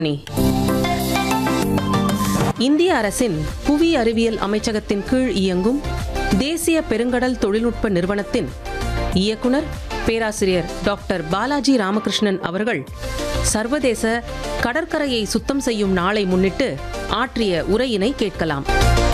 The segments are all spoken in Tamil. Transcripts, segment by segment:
நீ. இந்திய அரசின் புவி அறிவியல் அமைச்சகத்தின் கீழ் இயங்கும் தேசிய பெருங்கடல் தொழில்நுட்ப நிறுவனத்தின் இயக்குனர் பேராசிரியர் டாக்டர் பாலாஜி ராமகிருஷ்ணன் அவர்கள் சர்வதேச கடற்கரையை சுத்தம் செய்யும் நாளை முன்னிட்டு ஆற்றிய உரையினை கேட்கலாம்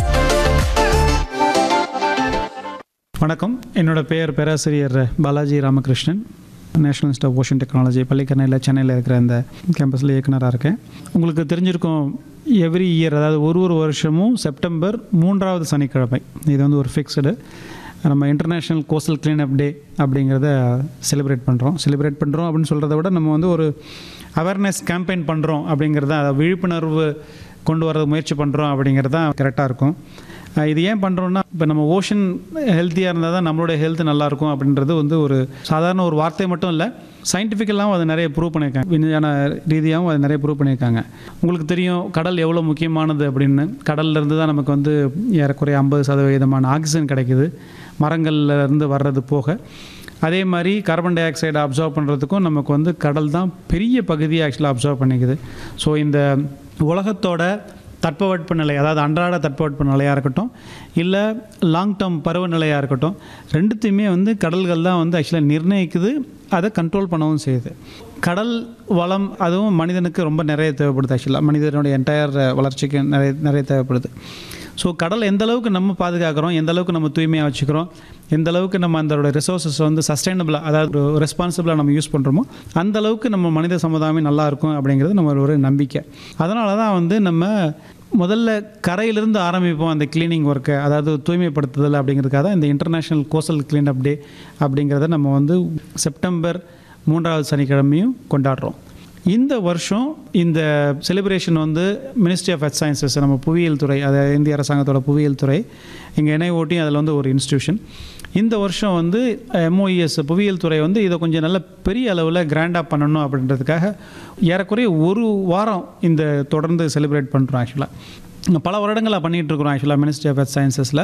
வணக்கம் என்னோட பெயர் பேராசிரியர் Balaji Ramakrishnan national institute of ocean technology பள்ளிக்கரணையில் சென்னையில் இருக்கிற அந்த கேம்பஸில் இயக்குனராக இருக்கேன் உங்களுக்கு தெரிஞ்சிருக்கும் எவ்ரி இயர் அதாவது ஒரு ஒரு வருஷமும் செப்டம்பர் மூன்றாவது சனிக்கிழமை இது வந்து ஒரு ஃபிக்ஸ்டு நம்ம இன்டர்நேஷ்னல் கோஸ்டல் கிளீனப் டே அப்படிங்கிறத செலிப்ரேட் பண்ணுறோம் செலிப்ரேட் பண்ணுறோம் அப்படின்னு சொல்கிறத விட நம்ம வந்து ஒரு அவேர்னஸ் கேம்பெயின் பண்ணுறோம் அப்படிங்கிறத அதாவது விழிப்புணர்வு கொண்டு வர முயற்சி பண்ணுறோம் அப்படிங்கிறது தான் கரெக்டாக இருக்கும் அஹ் இது ஏன் பண்ணுறோன்னா இப்போ நம்ம ஓஷன் ஹெல்த்தியாக இருந்தால் தான் நம்மளுடைய ஹெல்த் நல்லாயிருக்கும் அப்படின்றது வந்து ஒரு சாதாரண ஒரு வார்த்தை மட்டும் இல்லை சயின்டிஃபிக்கலாகவும் அதை நிறைய ப்ரூவ் பண்ணியிருக்காங்க விஞ்ஞான ரீதியாகவும் அதை நிறைய ப்ரூவ் பண்ணியிருக்காங்க உங்களுக்கு தெரியும் கடல் எவ்வளோ முக்கியமானது அப்படின்னு கடல்ல இருந்து தான் நமக்கு வந்து ஏறக்குறைய ஐம்பது சதவீதமான ஆக்சிஜன் கிடைக்குது மரங்கள்ல இருந்து வர்றது போக அதே மாதிரி கார்பன் டை ஆக்சைடை அப்சர்வ் பண்ணுறதுக்கும் நமக்கு வந்து கடல் தான் பெரிய பகுதியை ஆக்சுவலாக அப்சர்வ் பண்ணிக்குது ஸோ இந்த உலகத்தோட தட்பவெட்ப நிலை அதாவது அன்றாட தட்பவெட்ப நிலையாக இருக்கட்டும் இல்லை லாங் டேர்ம் பருவநிலையாக இருக்கட்டும் ரெண்டுத்தையுமே வந்து கடல்கள் தான் வந்து ஆக்சுவலாக நிர்ணயிக்குது அதை கண்ட்ரோல் பண்ணவும் செய்யுது கடல் வளம் அதுவும் மனிதனுக்கு ரொம்ப நிறைய தேவைப்படுது ஆக்சுவலாக மனிதனுடைய என்டையர் வளர்ச்சிக்கு நிறைய நிறைய தேவைப்படுது ஸோ கடல் எந்த அளவுக்கு நம்ம பாதுகாக்கிறோம் எந்த அளவுக்கு நம்ம தூய்மையாக வச்சுக்கிறோம் எந்த அளவுக்கு நம்ம அதோட ரிசோர்ஸஸ் வந்து சஸ்டைனபிளாக அதாவது ரெஸ்பான்சிபிளாக நம்ம யூஸ் பண்ணுறோமோ அந்த அளவுக்கு நம்ம மனித சமுதாயமே நல்லா இருக்கும் அப்படிங்கிறது நம்ம ஒரு நம்பிக்கை அதனால தான் வந்து நம்ம முதல்ல கரையிலிருந்து ஆரம்பிப்போம் அந்த க்ளீனிங் ஒர்க்கை அதாவது தூய்மைப்படுத்துதல் அப்படிங்கிறதுக்காக தான் இந்த international coastal clean up day அப்படிங்கிறத நம்ம வந்து செப்டம்பர் மூன்றாவது சனிக்கிழமையும் கொண்டாடுறோம் இந்த வருஷம் இந்த செலிப்ரேஷன் வந்து மினிஸ்ட்ரி ஆஃப் எர்த் சயின்சஸ் நம்ம புவியியல் துறை அதாவது இந்திய அரசாங்கத்தோட புவியியல் துறை இங்கே என்ஐஓடி அதில் வந்து ஒரு இன்ஸ்டியூஷன் இந்த வருஷம் வந்து எம்ஓஇஎஸ் புவியியல் துறை வந்து இதை கொஞ்சம் நல்ல பெரிய அளவில் கிராண்டாக பண்ணணும் அப்படின்றதுக்காக ஏறக்குறைய ஒரு வாரம் இந்த தொடர்ந்து செலிப்ரேட் பண்ணுறோம் ஆக்சுவலாக பல வருடங்களாக பண்ணிகிட்டு இருக்கிறோம் ஆக்சுவலாக மினிஸ்ட்ரி ஆஃப் எர்த் சயின்சஸில்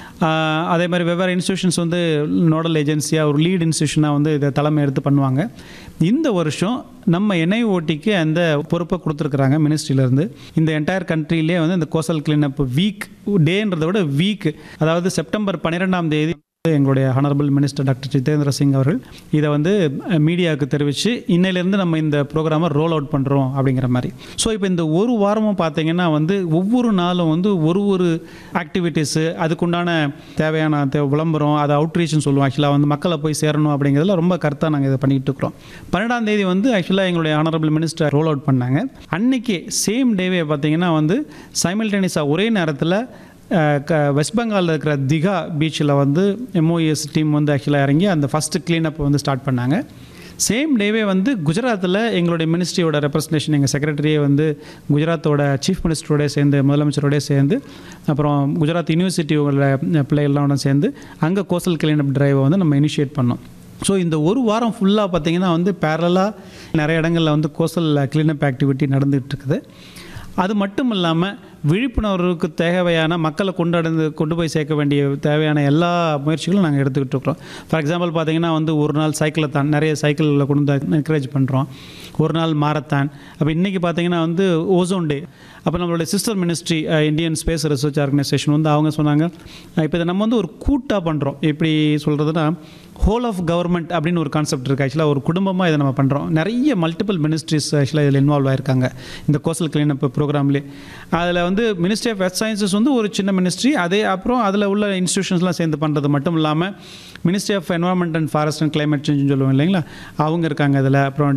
அதே மாதிரி வெவ்வேறு இன்ஸ்டியூஷன்ஸ் வந்து நோடல் ஏஜென்சியாக ஒரு லீட் இன்ஸ்டியூஷனாக வந்து இதை தலைமை எடுத்து பண்ணுவாங்க இந்த வருஷம் நம்ம என்ஐஓடிக்கு அந்த பொறுப்பை கொடுத்துருக்குறாங்க மினிஸ்ட்ரியிலேருந்து இந்த என்டையர் கண்ட்ரிலே வந்து இந்த கோசல் கிளீனப் வீக் டேன்றதை விட வீக் அதாவது செப்டம்பர் பன்னிரெண்டாம் தேதி எங்களுடைய honourable minister doctor Jitendra Singh அவர்கள் இதை வந்து மீடியாவுக்கு தெரிவித்து இன்னையிலேருந்து நம்ம இந்த ப்ரோக்ராமை ரோல் அவுட் பண்ணுறோம் அப்படிங்கிற மாதிரி ஸோ இப்போ இந்த ஒரு வாரமும் பார்த்தீங்கன்னா வந்து ஒவ்வொரு நாளும் வந்து ஒரு ஒரு ஆக்டிவிட்டீஸு அதுக்குண்டான தேவையான தே விளம்பரம் அதை அவுட்ரீச்னு சொல்லுவோம் ஆக்சுவலாக வந்து மக்களை போய் சேரணும் அப்படிங்கிறதுல ரொம்ப கருத்தாக நாங்கள் இதை பண்ணிகிட்டு இருக்கிறோம் பன்னெண்டாம் தேதி வந்து ஆக்சுவலாக எங்களுடைய ஹானரபிள் மினிஸ்டர் ரோல் அவுட் பண்ணாங்க அன்னைக்கு சேம் டேவே பார்த்தீங்கன்னா வந்து சைமல்டேனியஸாக ஒரே நேரத்தில் க வெஸ்ட் பெங்காலில் இருக்கிற திகா பீச்சில் வந்து எம்ஓஎஸ் டீம் வந்து ஆக்சுவலாக இறங்கி அந்த ஃபஸ்ட்டு க்ளீனப் வந்து ஸ்டார்ட் பண்ணாங்க சேம் டேவே வந்து குஜராத்தில் எங்களுடைய மினிஸ்ட்ரியோட ரெப்ரஸன்டேஷன் எங்கள் செக்ரட்டரியே வந்து குஜராத்தோட சீஃப் மினிஸ்டரோட சேர்ந்து முதலமைச்சரோட சேர்ந்து அப்புறம் குஜராத் யூனிவர்சிட்டியோட பிள்ளைகள்லாம் சேர்ந்து அங்கே கோஸ்டல் கிளீனப் டிரைவை வந்து நம்ம இனிஷியேட் பண்ணோம் ஸோ இந்த ஒரு வாரம் ஃபுல்லாக பார்த்திங்கன்னா வந்து பேரலாக நிறைய இடங்களில் வந்து கோஸ்டல் கிளீனப் ஆக்டிவிட்டி நடந்துகிட்டு இருக்குது அது மட்டும் இல்லாமல் விழிப்புணர்வுக்கு தேவையான மக்களை கொண்டாடு கொண்டு போய் சேர்க்க வேண்டிய தேவையான எல்லா முயற்சிகளும் நாங்கள் எடுத்துக்கிட்டு இருக்கிறோம் ஃபார் எக்ஸாம்பிள் பார்த்தீங்கன்னா வந்து ஒரு நாள் சைக்கிளை தான் நிறைய சைக்கிளில் கொண்டு வந்து என்கரேஜ் பண்ணுறோம் ஒரு நாள் மாரத்தான் அப்போ இன்றைக்கி பார்த்தீங்கன்னா வந்து ஓசோன் டே அப்போ நம்மளுடைய sister ministry Indian space research organisation வந்து அவங்க சொன்னாங்க இப்போ இதை நம்ம வந்து ஒரு கூட்டாக பண்ணுறோம் எப்படி சொல்கிறதுனா ஹோல் ஆஃப் கவர்மெண்ட் அப்படின்னு ஒரு கான்செப்ட் இருக்குது ஆக்சுவலாக ஒரு குடும்பமாக இதை நம்ம பண்ணுறோம் நிறைய மல்டிபிள் மினிஸ்ட்ரிஸ் ஆக்சுவலாக இதில் இன்வால்வ் ஆயிருக்காங்க இந்த கோஸ்டல் கிளீனப் ப்ரோக்ராம்லேயே அதில் வந்து மினிஸ்ட்ரி ஆஃப் எர்த் சயின்சஸ் வந்து ஒரு சின்ன மினிஸ்ட்ரி அதே அப்புறம் அதில் உள்ள இன்ஸ்டியூஷன்ஸ்லாம் சேர்ந்து பண்ணுறது மட்டும் இல்லாமல் ministry of environment and forest and climate சேஞ்சுன்னு சொல்லுவோம் இல்லைங்களா அவங்க இருக்காங்க அதில் அப்புறம்